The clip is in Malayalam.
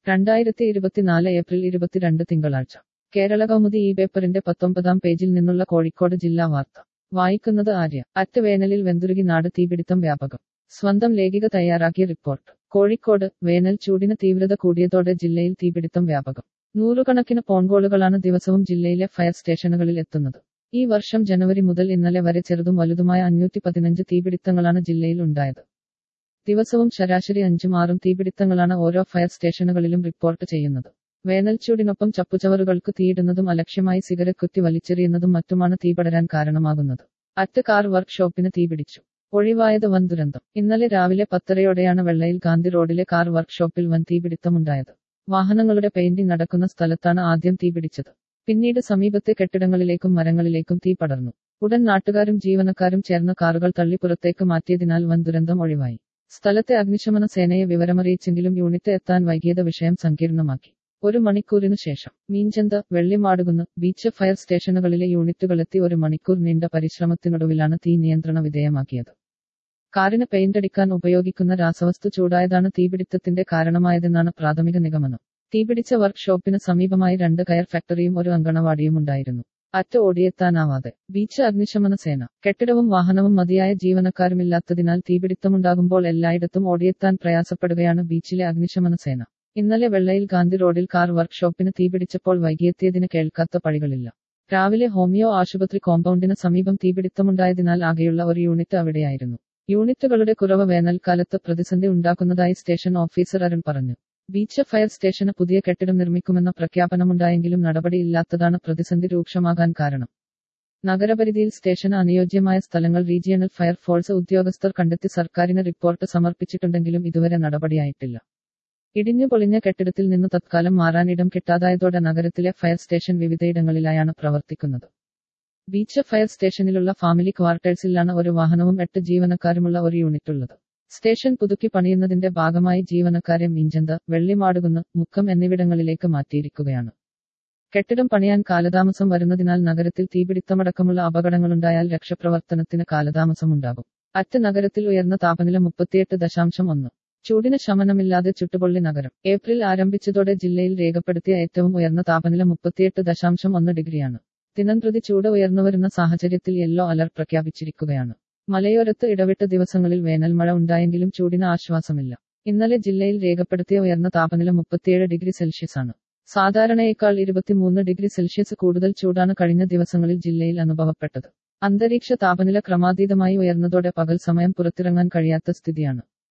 രണ്ടായിരത്തി ഇരുപത്തിനാല് ഏപ്രിൽ ഇരുപത്തിരണ്ട് തിങ്കളാഴ്ച കേരള കൗമുദി ഈ പേപ്പറിന്റെ പത്തൊമ്പതാം പേജിൽ നിന്നുള്ള കോഴിക്കോട് ജില്ലാ വാർത്ത വായിക്കുന്നത് ആര്യ അറ്റ് വേനലിൽ വെന്തുരുകി നാട് തീപിടുത്തം വ്യാപകം സ്വന്തം ലേഖിക തയ്യാറാക്കിയ റിപ്പോർട്ട് കോഴിക്കോട് വേനൽ ചൂടിന് തീവ്രത കൂടിയതോടെ ജില്ലയിൽ തീപിടുത്തം വ്യാപകം നൂറുകണക്കിന് ഫോൺകോളുകളാണ് ദിവസവും ജില്ലയിലെ ഫയർ സ്റ്റേഷനുകളിൽ എത്തുന്നത് ഈ വർഷം ജനുവരി മുതൽ ഇന്നലെ വരെ ചെറുതും വലുതുമായ അഞ്ഞൂറ്റി പതിനഞ്ച് തീപിടുത്തങ്ങളാണ് ജില്ലയിൽ ഉണ്ടായത് ദിവസവും ശരാശരി അഞ്ചും ആറും തീപിടുത്തങ്ങളാണ് ഓരോ ഫയർ സ്റ്റേഷനുകളിലും റിപ്പോർട്ട് ചെയ്യുന്നത് വേനൽച്ചൂടിനൊപ്പം ചപ്പുചവറുകൾക്ക് തീയിടുന്നതും അലക്ഷ്യമായി സിഗരറ്റ് കുത്തി വലിച്ചെറിയുന്നതും മറ്റുമാണ് തീപടരാൻ കാരണമാകുന്നത് അറ്റ് കാർ വർക്ക്ഷോപ്പിന് തീപിടിച്ചു ഒഴിവായത് വൻ ദുരന്തം ഇന്നലെ രാവിലെ പത്തരയോടെയാണ് വെള്ളയിൽ ഗാന്ധി റോഡിലെ കാർ വർക്ക്ഷോപ്പിൽ വൻ തീപിടുത്തമുണ്ടായത് വാഹനങ്ങളുടെ പെയിന്റിംഗ് നടക്കുന്ന സ്ഥലത്താണ് ആദ്യം തീപിടിച്ചത് പിന്നീട് സമീപത്തെ കെട്ടിടങ്ങളിലേക്കും മരങ്ങളിലേക്കും തീ പടർന്നു ഉടൻ നാട്ടുകാരും ജീവനക്കാരും ചേർന്ന് കാറുകൾ തള്ളി പുറത്തേക്ക് മാറ്റിയതിനാൽ വൻ ദുരന്തം ഒഴിവായി സ്ഥലത്തെ അഗ്നിശമന സേനയെ വിവരമറിയിച്ചെങ്കിലും യൂണിറ്റ് എത്താൻ വൈകിയത് വിഷയം സങ്കീർണമാക്കി ഒരു മണിക്കൂറിനു ശേഷം മീഞ്ചന്ത വെള്ളിമാടുകുന്ന് ബീച്ച് ഫയർ സ്റ്റേഷനുകളിലെ യൂണിറ്റുകളെത്തി ഒരു മണിക്കൂർ നീണ്ട പരിശ്രമത്തിനൊടുവിലാണ് തീ നിയന്ത്രണ വിധേയമാക്കിയത് കാറിന് പെയിന്റടിക്കാൻ ഉപയോഗിക്കുന്ന രാസവസ്തു ചൂടായതാണ് തീപിടുത്തത്തിന്റെ കാരണമായതെന്നാണ് പ്രാഥമിക നിഗമനം തീപിടിച്ച വർക്ക്ഷോപ്പിന് സമീപമായി രണ്ട് കയർ ഫാക്ടറിയും ഒരു അങ്കണവാടിയും ഉണ്ടായിരുന്നു അറ്റ് ഓടിയെത്താനാവാതെ ബീച്ച് അഗ്നിശമന സേന കെട്ടിടവും വാഹനവും മതിയായ ജീവനക്കാരുമില്ലാത്തതിനാൽ തീപിടുത്തമുണ്ടാകുമ്പോൾ എല്ലായിടത്തും ഓടിയെത്താൻ പ്രയാസപ്പെടുകയാണ് ബീച്ചിലെ അഗ്നിശമന സേന ഇന്നലെ വെള്ളയിൽ ഗാന്ധി റോഡിൽ കാർ വർക്ക്ഷോപ്പിന് തീപിടിച്ചപ്പോൾ വൈകിയെത്തിയതിന് കേൾക്കാത്ത പഴികളില്ല രാവിലെ ഹോമിയോ ആശുപത്രി കോമ്പൗണ്ടിന് സമീപം തീപിടുത്തമുണ്ടായതിനാൽ ആകെയുള്ള ഒരു യൂണിറ്റ് അവിടെയായിരുന്നു യൂണിറ്റുകളുടെ കുറവ് വേനൽക്കാലത്ത് പ്രതിസന്ധി ഉണ്ടാക്കുന്നതായി സ്റ്റേഷൻ ഓഫീസർ അരുൺ പറഞ്ഞു ബീച്ച് ഫയർ സ്റ്റേഷന് പുതിയ കെട്ടിടം നിർമ്മിക്കുമെന്ന പ്രഖ്യാപനമുണ്ടായെങ്കിലും നടപടിയില്ലാത്തതാണ് പ്രതിസന്ധി രൂക്ഷമാകാൻ കാരണം നഗരപരിധിയിൽ സ്റ്റേഷന് അനുയോജ്യമായ സ്ഥലങ്ങൾ റീജിയണൽ ഫയർഫോഴ്സ് ഉദ്യോഗസ്ഥർ കണ്ടെത്തി സർക്കാരിന് റിപ്പോർട്ട് സമർപ്പിച്ചിട്ടുണ്ടെങ്കിലും ഇതുവരെ നടപടിയായിട്ടില്ല ഇടിഞ്ഞു പൊളിഞ്ഞ കെട്ടിടത്തിൽ നിന്ന് തത്കാലം മാറാൻ ഇടം കിട്ടാതായതോടെ നഗരത്തിലെ ഫയർ സ്റ്റേഷൻ വിവിധയിടങ്ങളിലായാണ് പ്രവർത്തിക്കുന്നത് ബീച്ച് ഫയർ സ്റ്റേഷനിലുള്ള ഫാമിലി ക്വാർട്ടേഴ്സിലാണ് ഒരു വാഹനവും എട്ട് ജീവനക്കാരുമുള്ള ഒരു യൂണിറ്റ് ഉള്ളത് സ്റ്റേഷൻ പുതുക്കി പണിയുന്നതിന്റെ ഭാഗമായി ജീവനക്കാരെ മീഞ്ചന്ത വെള്ളിമാടുകുന്ന് മുക്കം എന്നിവിടങ്ങളിലേക്ക് മാറ്റിയിരിക്കുകയാണ് കെട്ടിടം പണിയാൻ കാലതാമസം വരുന്നതിനാൽ നഗരത്തിൽ തീപിടുത്തമടക്കമുള്ള അപകടങ്ങളുണ്ടായാൽ രക്ഷപ്രവർത്തനത്തിന് കാലതാമസമുണ്ടാകും അറ്റ് നഗരത്തിൽ ഉയർന്ന താപനില മുപ്പത്തിയെട്ട് ദശാംശം ഒന്ന് ചൂടിന് ശമനമില്ലാതെ ചുട്ടുപൊള്ളി നഗരം ഏപ്രിൽ ആരംഭിച്ചതോടെ ജില്ലയിൽ രേഖപ്പെടുത്തിയ ഏറ്റവും ഉയർന്ന താപനില മുപ്പത്തിയെട്ട് ദശാംശം ഒന്ന് ഡിഗ്രിയാണ് ദിനംപ്രതി ചൂട് ഉയർന്നുവരുന്ന സാഹചര്യത്തിൽ യെല്ലോ അലർട്ട് പ്രഖ്യാപിച്ചിരിക്കുകയാണ് മലയോരത്ത് ഇടവിട്ട ദിവസങ്ങളിൽ വേനൽമഴ ഉണ്ടായെങ്കിലും ചൂടിന് ആശ്വാസമില്ല ഇന്നലെ ജില്ലയിൽ രേഖപ്പെടുത്തിയ ഉയർന്ന താപനില മുപ്പത്തിയേഴ് ഡിഗ്രി സെൽഷ്യസ് ആണ് സാധാരണയേക്കാൾ ഇരുപത്തിമൂന്ന് ഡിഗ്രി സെൽഷ്യസ് കൂടുതൽ ചൂടാണ് കഴിഞ്ഞ ദിവസങ്ങളിൽ ജില്ലയിൽ അനുഭവപ്പെട്ടത് അന്തരീക്ഷ താപനില ക്രമാതീതമായി ഉയർന്നതോടെ പകൽ സമയം പുറത്തിറങ്ങാൻ കഴിയാത്ത സ്ഥിതിയാണ്